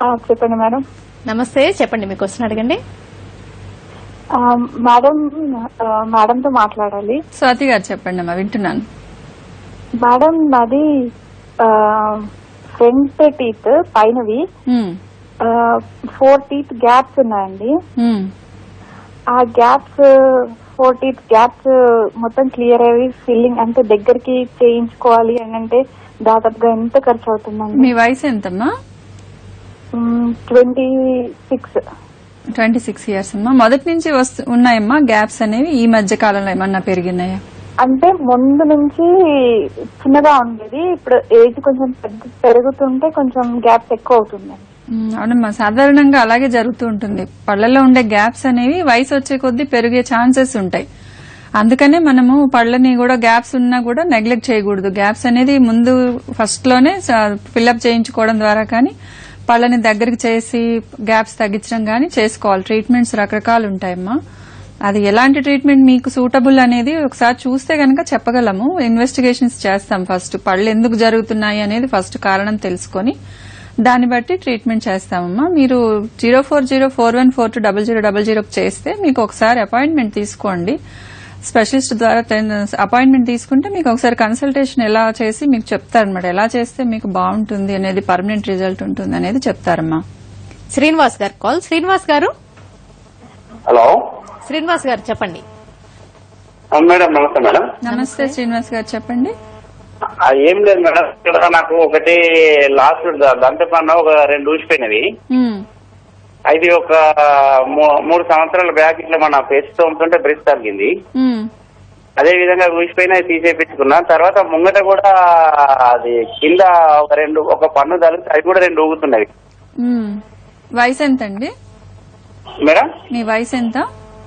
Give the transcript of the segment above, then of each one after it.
ఆ, చెప్పండి మేడం నమస్తే చెప్పండి మీ క్వశ్చన్ అడగండి ఆ, మేడం ఆ, మేడంతో మాట్లాడాలి స్వాతి గారు చెప్పండి అమ్మా వింటున్నాను మేడం నాది ఫ్రంట్ టీత్ పైనవి ఉమ్, ఫోర్ టీత్ గ్యాప్స్ ఉన్నాయండి ఉమ్. ఆ గ్యాప్స్ ఫోర్ టీత్ గ్యాప్స్ మొత్తం క్లియర్ అయ్యి ఫిల్లింగ్ అంటే దగ్గరికి చేయించుకోవాలి అని అంటే దాదాపుగా ఎంత ఖర్చు అవుతుందండి మీ వయసు ఎంతమ్మా twenty six twenty six years అమ్మా మొదటి నుంచి వస్తు ఉన్నాయమ్మా గ్యాప్స్ అనేవి ఈ మధ్య కాలంలో ఏమన్నా పెరిగినాయా అంటే ముందు నుంచి చిన్నగా ఉండేది ఇప్పుడు ఏజ్ కొంచెం పెద్ద పెరుగుతుంటే కొంచెం గ్యాప్స్ ఎక్కువ అవుతుందండి ఉమ్, అవునమ్మా సాధారణంగా అలాగే జరుగుతూ ఉంటుంది పళ్ళల్లో ఉండే గ్యాప్స్ అనేవి వయసు వచ్చే కొద్దీ పెరిగే ఛాన్సెస్ ఉంటాయి అందుకనే మనము పళ్ళని కూడా గ్యాప్స్ ఉన్నా కూడా నెగ్లెక్ట్ చేయకూడదు గ్యాప్స్ అనేది ముందు ఫస్ట్ లోనే ఫిల్అప్ చేయించుకోవడం ద్వారా కానీ పళ్ళని దగ్గరికి చేసి గ్యాప్స్ తగ్గించడం కానీ చేసుకోవాలి ట్రీట్మెంట్స్ రకరకాలు ఉంటాయమ్మా అది ఎలాంటి ట్రీట్మెంట్ మీకు సూటబుల్ అనేది ఒకసారి చూస్తే కనుక చెప్పగలము ఇన్వెస్టిగేషన్స్ చేస్తాం ఫస్ట్ పళ్ళు ఎందుకు జరుగుతున్నాయి అనేది ఫస్ట్ కారణం తెలుసుకొని దాన్ని బట్టి ట్రీట్మెంట్ చేస్తామమ్మా మీరు zero four zero four one four two double zero double zero చేస్తే మీకు ఒకసారి అపాయింట్మెంట్ తీసుకోండి స్పెషలిస్ట్ ద్వారా అపాయింట్మెంట్ తీసుకుంటే మీకు ఒకసారి కన్సల్టేషన్ ఎలా చేసి మీకు చెప్తారనమాట ఎలా చేస్తే మీకు బాగుంటుంది అనేది పర్మనెంట్ రిజల్ట్ ఉంటుంది అనేది చెప్తారమ్మా శ్రీనివాస్ గారు కాల్ శ్రీనివాస్ గారు హలో శ్రీనివాస్ గారు చెప్పండి ఆ, మేడం నమస్తే మేడం నమస్తే శ్రీనివాస్ గారు చెప్పండి ఆ, ఏం లేదు మేడం ఇక్కడ నాకు ఒకటి లాస్ట్ దంత పన్ను ఒక రెండు ఊసిపోయినవి ఉమ్, అది ఒక మూ- మూడు సంవత్సరాల బ్యాక్ ఇట్లా మన పేస్ట్ తోముతుంటే బ్రిస్ తగ్గింది ఉమ్, అదే విధంగా ఊసిపోయిన తీసేపించుకున్నా తర్వాత ముంగట కూడా అది కింద ఒక రెండు ఒక పన్ను తగిలితే అవి కూడా రెండు ఊగుతున్నవి ఉమ్. వయసు ఎంతండి మేడం మీ వయసు ఎంత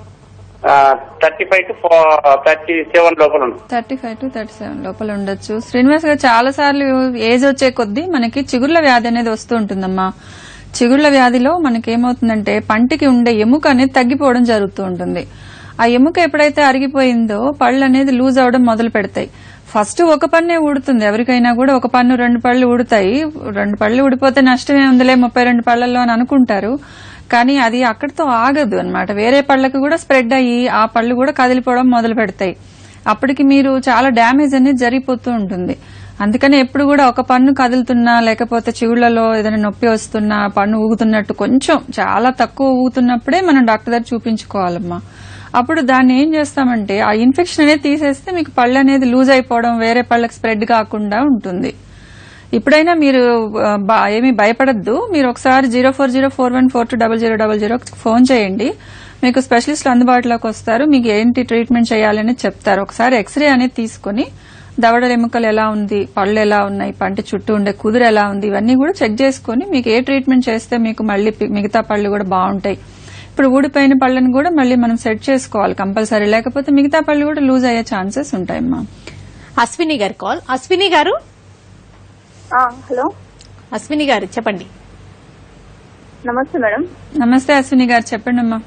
thirty five to thirty seven లోపల ఉంది thirty five to thirty seven లోపల ఉండొచ్చు శ్రీనివాస్ గారు చాలా సార్లు ఏజ్ వచ్చే కొద్దీ మనకి చిగుర్ల వ్యాధి అనేది వస్తూ ఉంటుందమ్మా చిగుర్ల వ్యాధిలో మనకి ఏమవుతుందంటే పంటికి ఉండే ఎముక అనేది తగ్గిపోవడం జరుగుతూ ఉంటుంది ఆ ఎముక ఎప్పుడైతే అరిగిపోయిందో పళ్ళు అనేది లూజ్ అవడం మొదలు పెడతాయి ఫస్ట్ ఒక పన్నే ఊడుతుంది ఎవరికైనా కూడా ఒక పన్ను రెండు పళ్ళు ఊడుతాయి రెండు పళ్ళు ఊడిపోతే నష్టమే ఉందిలే ముప్పై రెండు పళ్ళల్లో అని అనుకుంటారు కానీ అది అక్కడితో ఆగదు అన్నమాట వేరే పళ్ళకు కూడా స్ప్రెడ్ అయ్యి ఆ పళ్ళు కూడా కదిలిపోవడం మొదలు పెడతాయి అప్పటికి మీరు చాలా డ్యామేజ్ అనేది జరిగిపోతూ ఉంటుంది అందుకని ఎప్పుడు కూడా ఒక పన్ను కదులుతున్నా లేకపోతే చెవులలో ఏదైనా నొప్పి వస్తున్నా పన్ను ఊగుతున్నట్టు కొంచెం చాలా తక్కువ ఊగుతున్నప్పుడే మనం డాక్టర్ దగ్గర చూపించుకోవాలమ్మా అప్పుడు దాన్ని ఏం చేస్తామంటే ఆ ఇన్ఫెక్షన్ అనేది తీసేస్తే మీకు పళ్ళు అనేది లూజ్ అయిపోవడం వేరే పళ్ళకి స్ప్రెడ్ కాకుండా ఉంటుంది ఇప్పుడైనా మీరు ఆ, బా- ఏమీ భయపడద్దు మీరు ఒకసారి zero four zero four one four two double zero double zero phone చేయండి మీకు స్పెషలిస్టులు అందుబాటులోకి వస్తారు మీకు ఏంటి ట్రీట్మెంట్ చేయాలని చెప్తారు ఒకసారి ఎక్స్రే అనేది తీసుకుని దవడల ఎముకలు ఎలా ఉంది పళ్ళు ఎలా ఉన్నాయి పంట చుట్టూ ఉండే కుదురు ఎలా ఉంది ఇవన్నీ కూడా చెక్ చేసుకుని మీకు ఏ ట్రీట్మెంట్ చేస్తే మీకు మళ్ళీ పి- మిగతా పళ్ళు కూడా బాగుంటాయి ఇప్పుడు ఊడిపోయిన పళ్ళని కూడా మళ్ళీ మనం సెట్ చేసుకోవాలి కంపల్సరీ లేకపోతే మిగతా పళ్ళు కూడా లూజ్ అయ్యే ఛాన్సెస్ ఉంటాయమ్మా అశ్విని గారు కాల్ అశ్విని గారు హలో అశ్విని గారు చెప్పండి నమస్తే మేడం నమస్తే అశ్విని గారు చెప్పండి అమ్మా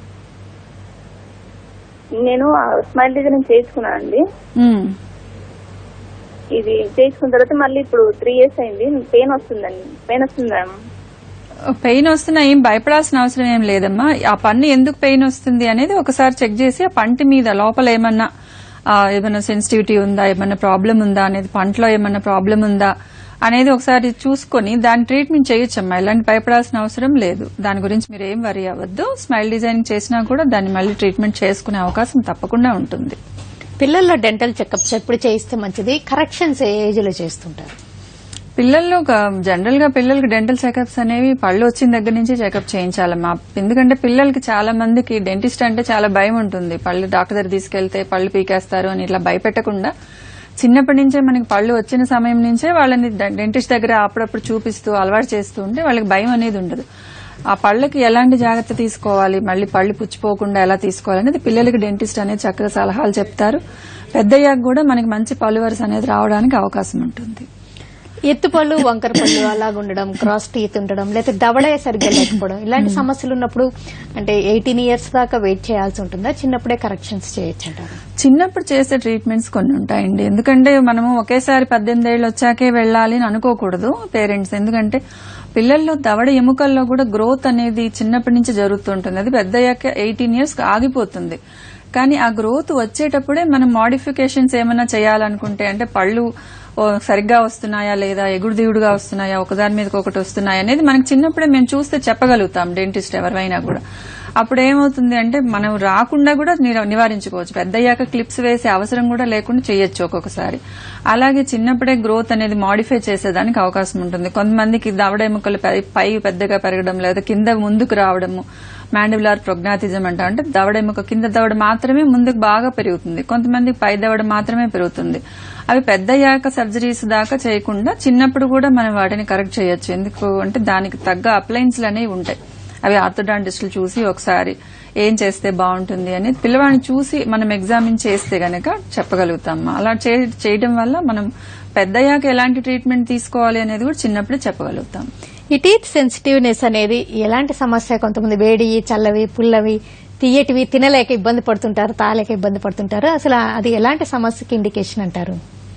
నేను స్మైల్ డిజైన్ చేసుకున్నానండి ఉమ్. ఇది చేసుకున్న తర్వాత మళ్ళీ ఇప్పుడు త్రీ ఇయర్స్ అయింది పెయిన్ వస్తుందండి పెయిన్ వస్తుంది మేడం పెయిన్ వస్తున్నా ఏం భయపడాల్సిన అవసరం ఏం లేదమ్మా ఆ పన్ను ఎందుకు పెయిన్ వస్తుంది అనేది ఒకసారి చెక్ చేసి ఆ పంటి మీద లోపల ఏమన్నా ఆ, ఏమన్నా సెన్సిటివిటీ ఉందా ఏమన్నా ప్రాబ్లం ఉందా అనేది పంటలో ఏమన్నా ప్రాబ్లం ఉందా అనేది ఒకసారి చూసుకొని దాని ట్రీట్మెంట్ చేయొచ్చమ్మా ఎలాంటి భయపడాల్సిన అవసరం లేదు దాని గురించి మీరు ఏం వరి అవ్వద్దు స్మైల్ డిజైనింగ్ చేసినా కూడా దాన్ని మళ్ళీ ట్రీట్మెంట్ చేసుకునే అవకాశం తప్పకుండా ఉంటుంది పిల్లల్లో డెంటల్ చెకప్స్ ఎప్పుడు చేయిస్తే మంచిది కరెక్షన్స్ ఏ ఏజ్ లో చేస్తుంటారు పిల్లల్లో జనరల్ గా పిల్లలకి డెంటల్ చెకప్స్ అనేవి పళ్ళు వచ్చిన దగ్గర నుంచి చెకప్ చేయించాలమ్మా ఎందుకంటే పిల్లలకి చాలా మందికి డెంటిస్ట్ అంటే చాలా భయం ఉంటుంది పళ్ళు డాక్టర్ దగ్గర తీసుకెళ్తే పళ్ళు పీకేస్తారు అని ఇట్లా భయపెట్టకుండా చిన్నప్పటి నుంచే మనకి పళ్ళు వచ్చిన సమయం నుంచే వాళ్ళని డె- డెంటిస్ట్ దగ్గర అప్పుడప్పుడు చూపిస్తూ అలవాటు చేస్తూ ఉంటే వాళ్ళకి భయం అనేది ఉండదు ఆ పళ్ళకి ఎలాంటి జాగ్రత్త తీసుకోవాలి మళ్ళీ పళ్ళు పుచ్చిపోకుండా ఎలా తీసుకోవాలి అనేది పిల్లలకి డెంటిస్ట్ అనేది చక్కగా సలహాలు చెప్తారు పెద్దయ్యాక కూడా మనకి మంచి పళ్ళు వరుస అనేది రావడానికి అవకాశం ఉంటుంది ఎత్తుపళ్ళు వంకర పళ్ళు అలాగ ఉండడం క్రాస్ టీత్ ఉండడం లేకపోతే దవడ సరిగ్గా లేకపోవడం ఇలాంటి సమస్యలు ఉన్నప్పుడు అంటే ఎయిటీన్ ఇయర్స్ దాకా వెయిట్ చేయాల్సి ఉంటుందా చిన్నప్పుడే కరెక్షన్స్ చేయొచ్చు అంటారు చిన్నప్పుడు చేసే ట్రీట్మెంట్స్ కొన్ని ఉంటాయండి ఎందుకంటే మనము ఒకేసారి పద్దెనిమిది ఏళ్ళు వచ్చాకే వెళ్ళాలి అని అనుకోకూడదు పేరెంట్స్ ఎందుకంటే పిల్లల్లో దవడ ఎముకల్లో కూడా గ్రోత్ అనేది చిన్నప్పటి నుంచి జరుగుతుంటుంది అది పెద్ద అయ్యాక ఎయిటీన్ ఇయర్స్ ఆగిపోతుంది కానీ ఆ గ్రోత్ వచ్చేటప్పుడే మనం మాడిఫికేషన్స్ ఏమైనా చేయాలనుకుంటే అంటే పళ్ళు ఓ, సరిగ్గా వస్తున్నాయా లేదా ఎగుడు దిగుడుగా వస్తున్నాయా ఒకదాని మీదకి ఒకటి వస్తున్నాయా అనేది మనకి చిన్నప్పుడే మేము చూస్తే చెప్పగలుగుతాం డెంటిస్ట్ ఎవరైనా కూడా అప్పుడు ఏమవుతుంది అంటే మనం రాకుండా కూడా నిర- నివారించుకోవచ్చు పెద్దయ్యాక క్లిప్స్ వేసే అవసరం కూడా లేకుండా చేయొచ్చు ఒక్కొక్కసారి అలాగే చిన్నప్పుడే గ్రోత్ అనేది మాడిఫై చేసేదానికి అవకాశం ఉంటుంది కొంతమందికి దవడ ఎముకలు పై- పై పెద్దగా పెరగడం లేదా కింద ముందుకు రావడము మాండిబులార్ ప్రొగ్నాటిజం అంటాం అంటే దవడ ఎముక కింద దవడ మాత్రమే ముందుకు బాగా పెరుగుతుంది కొంతమందికి పై దవడ మాత్రమే పెరుగుతుంది అవి పెద్దయ్యాక సర్జరీస్ దాకా చేయకుండా చిన్నప్పుడు కూడా మనం వాటిని కరెక్ట్ చేయొచ్చు ఎందుకు అంటే దానికి తగ్గ అప్లయన్స్లు అనేవి ఉంటాయి అవి ఆర్థోడాంటిస్టులు చూసి ఒకసారి ఏం చేస్తే బాగుంటుంది అని పిల్లవాడిని చూసి మనం ఎగ్జామిన్ చేస్తే గనక చెప్పగలుగుతాం అలా చే- చేయడం వల్ల మనం పెద్దయ్యాక ఎలాంటి ట్రీట్మెంట్ తీసుకోవాలి అనేది కూడా చిన్నప్పుడే చెప్పగలుగుతాం ఈ టీత్ సెన్సిటివ్నెస్ అనేది ఎలాంటి సమస్య కొంతమంది వేడి చల్లవి పుల్లవి తీయటివి తినలేక ఇబ్బంది పడుతుంటారు తాలేక ఇబ్బంది పడుతుంటారు అసలు అది ఎలాంటి సమస్యకి ఇండికేషన్ అంటారు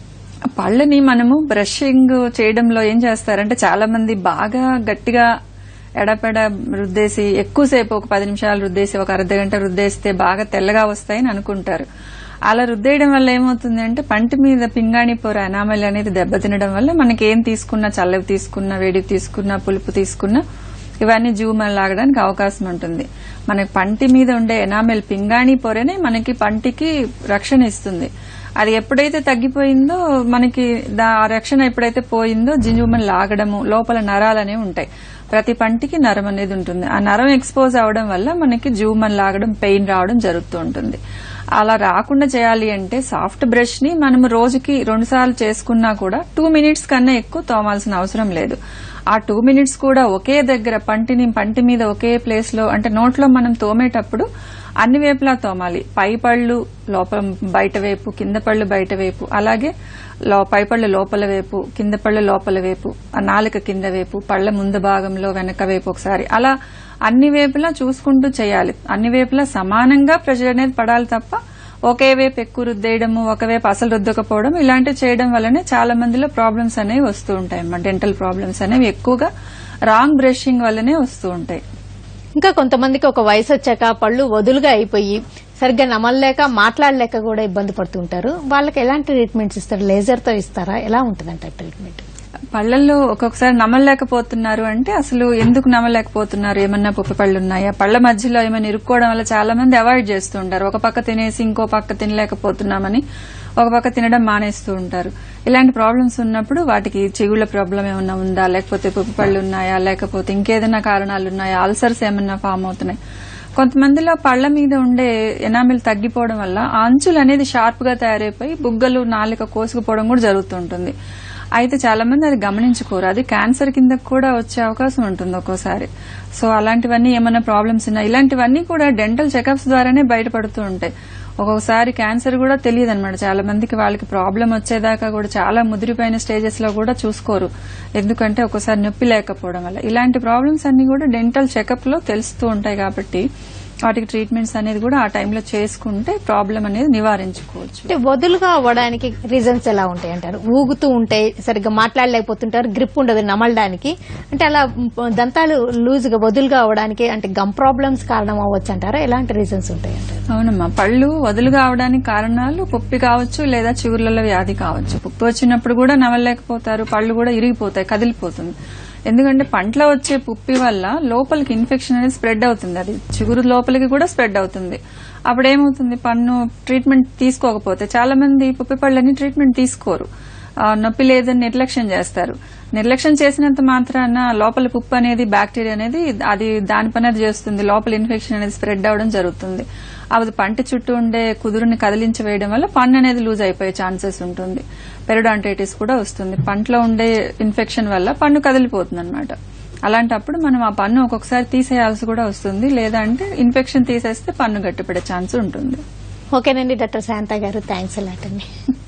పళ్ళని మనము బ్రషింగ్ చేయడంలో ఏం చేస్తారంటే చాలా మంది బాగా గట్టిగా ఎడపెడ రుద్దేసి ఎక్కువసేపు ఒక పది నిమిషాలు రుద్దేసి ఒక అర్ధ గంట రుద్దేస్తే బాగా తెల్లగా వస్తాయని అనుకుంటారు అలా రుద్దేయడం వల్ల ఏమవుతుంది అంటే పంటి మీద పింగాణి పొర అనామలి అనేది దెబ్బతినడం వల్ల మనకి ఏం తీసుకున్నా చల్లవి తీసుకున్నా వేడివి తీసుకున్నా పులుపు తీసుకున్నా ఇవన్నీ జూమని లాగడానికి అవకాశం ఉంటుంది మనకి పంటి మీద ఉండే ఎనామెల్ పింగాణి పొరనే మనకి పంటికి రక్షణ ఇస్తుంది అది ఎప్పుడైతే తగ్గిపోయిందో మనకి దా- ఆ రక్షణ ఎప్పుడైతే పోయిందో జింజుమని లాగడము లోపల నరాలనే ఉంటాయి ప్రతి పంటికి నరం అనేది ఉంటుంది ఆ నరం ఎక్స్పోజ్ అవడం వల్ల మనకి జూమన్ లాగడం పెయిన్ రావడం జరుగుతూ ఉంటుంది అలా రాకుండా చేయాలి అంటే సాఫ్ట్ బ్రష్ ని మనం రోజుకి రెండు సార్లు చేసుకున్నా కూడా టూ మినిట్స్ కన్నా ఎక్కువ తోమాల్సిన అవసరం లేదు ఆ టూ మినిట్స్ కూడా ఒకే దగ్గర పంటిని పంటి మీద ఒకే ప్లేస్ లో అంటే నోట్లో మనం తోమేటప్పుడు అన్ని వైపులా తోమాలి పై పళ్ళు లోపల బయట వైపు కింద పళ్ళు బయట వైపు అలాగే లో పై పళ్ళు లోపల వైపు కింద పళ్ళు లోపల వైపు ఆ నాలుక కింద వైపు పళ్ళ ముందు భాగంలో వెనక వైపు ఒకసారి అలా అన్ని వైపులా చూసుకుంటూ చేయాలి అన్ని వైపులా సమానంగా ప్రెషర్ అనేది పడాలి తప్ప ఒకే వైపు ఎక్కువ రుద్దేయడము ఒకవైపు అసలు రుద్దకపోవడం ఇలాంటివి చేయడం వల్లనే చాలా మందిలో ప్రాబ్లమ్స్ అనేవి వస్తూ ఉంటాయి అన్నమాట డెంటల్ ప్రాబ్లమ్స్ అనేవి ఎక్కువగా రాంగ్ బ్రషింగ్ వల్లనే వస్తూ ఉంటాయి ఇంకా కొంతమందికి ఒక వయసు వచ్చాక పళ్ళు వదులుగా అయిపోయి సరిగ్గా నమలలేక మాట్లాడలేక కూడా ఇబ్బంది పడుతుంటారు వాళ్ళకి ఎలాంటి ట్రీట్మెంట్స్ ఇస్తారు లేజర్ తో ఇస్తారా ఎలా ఉంటుందంట ట్రీట్మెంట్ పళ్ళల్లో ఒక్కొక్కసారి నమలలేకపోతున్నారు అంటే అసలు ఎందుకు నమలలేకపోతున్నారు ఏమన్నా పుప్ప పళ్ళు ఉన్నాయా పళ్ళ మధ్యలో ఏమైనా ఇరుక్కోవడం వల్ల చాలా మంది అవాయిడ్ చేస్తూ ఉంటారు ఒక పక్క తినేసి ఇంకో పక్క తినలేకపోతున్నామని ఒక పక్క తినడం మానేస్తూ ఉంటారు ఇలాంటి ప్రాబ్లమ్స్ ఉన్నప్పుడు వాటికి చిగుళ్ళ ప్రాబ్లం ఏమన్నా ఉందా లేకపోతే పుప్ప పళ్ళు ఉన్నాయా లేకపోతే ఇంకేదైనా కారణాలు ఉన్నాయా అల్సర్స్ ఏమన్నా ఫామ్ అవుతున్నాయి కొంతమందిలో పళ్ళ మీద ఉండే ఎనామిల్ తగ్గిపోవడం వల్ల ఆ అంచులు అనేది షార్ప్ గా తయారైపోయి బుగ్గలు నాలుక కోసుకుపోవడం కూడా జరుగుతుంటుంది అయితే చాలా మంది అది గమనించుకోరు అది క్యాన్సర్ కింద కూడా వచ్చే అవకాశం ఉంటుంది ఒక్కోసారి సో అలాంటివన్నీ ఏమైనా ప్రాబ్లమ్స్ ఉన్నాయి ఇలాంటివన్నీ కూడా డెంటల్ చెకప్స్ ద్వారానే బయటపడుతూ ఉంటాయి ఒక్కొక్కసారి క్యాన్సర్ కూడా తెలియదు అనమాట చాలా మందికి వాళ్ళకి ప్రాబ్లం వచ్చేదాకా కూడా చాలా ముదిరిపోయిన స్టేజెస్ లో కూడా చూసుకోరు ఎందుకంటే ఒక్కోసారి నొప్పి లేకపోవడం వల్ల ఇలాంటి ప్రాబ్లమ్స్ అన్ని కూడా డెంటల్ చెకప్ లో తెలుస్తూ ఉంటాయి కాబట్టి వాటికి ట్రీట్మెంట్స్ అనేది కూడా ఆ టైంలో చేసుకుంటే ప్రాబ్లం అనేది నివారించుకోవచ్చు అంటే వదులుగా అవ్వడానికి రీజన్స్ ఎలా ఉంటాయి అంటారు ఊగుతూ ఉంటాయి సరిగ్గా మాట్లాడలేకపోతుంటారు గ్రిప్ ఉండదు నమలడానికి అంటే అలా మ్, దంతాలు లూజ్ గా వదులుగా అవ్వడానికి అంటే గమ్ ప్రాబ్లమ్స్ కారణం అవ్వచ్చు అంటారా ఎలాంటి రీజన్స్ ఉంటాయి అంటారు అవునమ్మా పళ్ళు వదులుగా అవడానికి కారణాలు పుప్పి కావచ్చు లేదా చిగుర్లలో వ్యాధి కావచ్చు పుప్పి వచ్చినప్పుడు కూడా నవలలేకపోతారు పళ్ళు కూడా ఇరిగిపోతాయి కదిలిపోతుంది ఎందుకంటే పంటలో వచ్చే పుప్పి వల్ల లోపలికి ఇన్ఫెక్షన్ అనేది స్ప్రెడ్ అవుతుంది అది చిగురు లోపలికి కూడా స్ప్రెడ్ అవుతుంది అప్పుడు ఏమవుతుంది పన్ను ట్రీట్మెంట్ తీసుకోకపోతే చాలా మంది పుప్పి పళ్ళని ట్రీట్మెంట్ తీసుకోరు ఆ, నొప్పి లేదని నిర్లక్ష్యం చేస్తారు నిర్లక్ష్యం చేసినంత మాత్రాన లోపల పుప్పు అనేది బ్యాక్టీరియా అనేది అది దాని పని అది చేస్తుంది లోపల ఇన్ఫెక్షన్ అనేది స్ప్రెడ్ అవడం జరుగుతుంది అది పంట చుట్టూ ఉండే కుదురుని కదిలించి వేయడం వల్ల పన్ను అనేది లూజ్ అయిపోయే ఛాన్సెస్ ఉంటుంది పెరిడాంటైటిస్ కూడా వస్తుంది పంటలో ఉండే ఇన్ఫెక్షన్ వల్ల పన్ను కదిలిపోతుంది అనమాట అలాంటప్పుడు మనం ఆ పన్ను ఒక్కొక్కసారి తీసేయాల్సి కూడా వస్తుంది లేదా అంటే ఇన్ఫెక్షన్ తీసేస్తే పన్ను గట్టిపడే ఛాన్స్ ఉంటుంది ఓకేనండి doctor Shanta garu thanks a lot అండి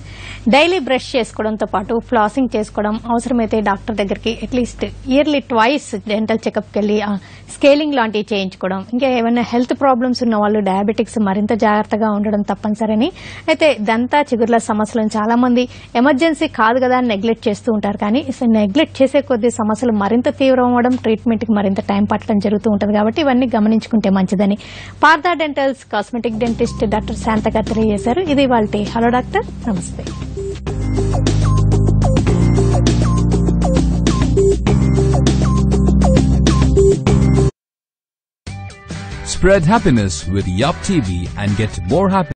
డైలీ బ్రష్ చేసుకోవడంతో పాటు ఫ్లాసింగ్ చేసుకోవడం అవసరమైతే డాక్టర్ దగ్గరికి అట్లీస్ట్ ఇయర్లీ ట్వైస్ డెంటల్ చెకప్కి వెళ్ళి స్కేలింగ్ లాంటివి చేయించుకోవడం ఇంకా ఏమైనా హెల్త్ ప్రాబ్లమ్స్ ఉన్న వాళ్ళు డయాబెటిక్స్ మరింత జాగ్రత్తగా ఉండడం తప్పనిసరని అయితే దంతా చిగుర్ల సమస్యలను చాలా మంది ఎమర్జెన్సీ కాదు కదా అని నెగ్లెక్ట్ చేస్తూ ఉంటారు కానీ నెగ్లెక్ట్ చేసే కొద్దీ సమస్యలు మరింత తీవ్రం అవ్వడం ట్రీట్మెంట్ కి మరింత టైం పట్టడం జరుగుతూ ఉంటుంది కాబట్టి ఇవన్నీ గమనించుకుంటే మంచిదని Partha dentals cosmetic dentist doctor Shanta garu తెలియజేశారు ఇది వాళ్ళ హలో డాక్టర్ నమస్తే Spread happiness with Yup TV and get more happy.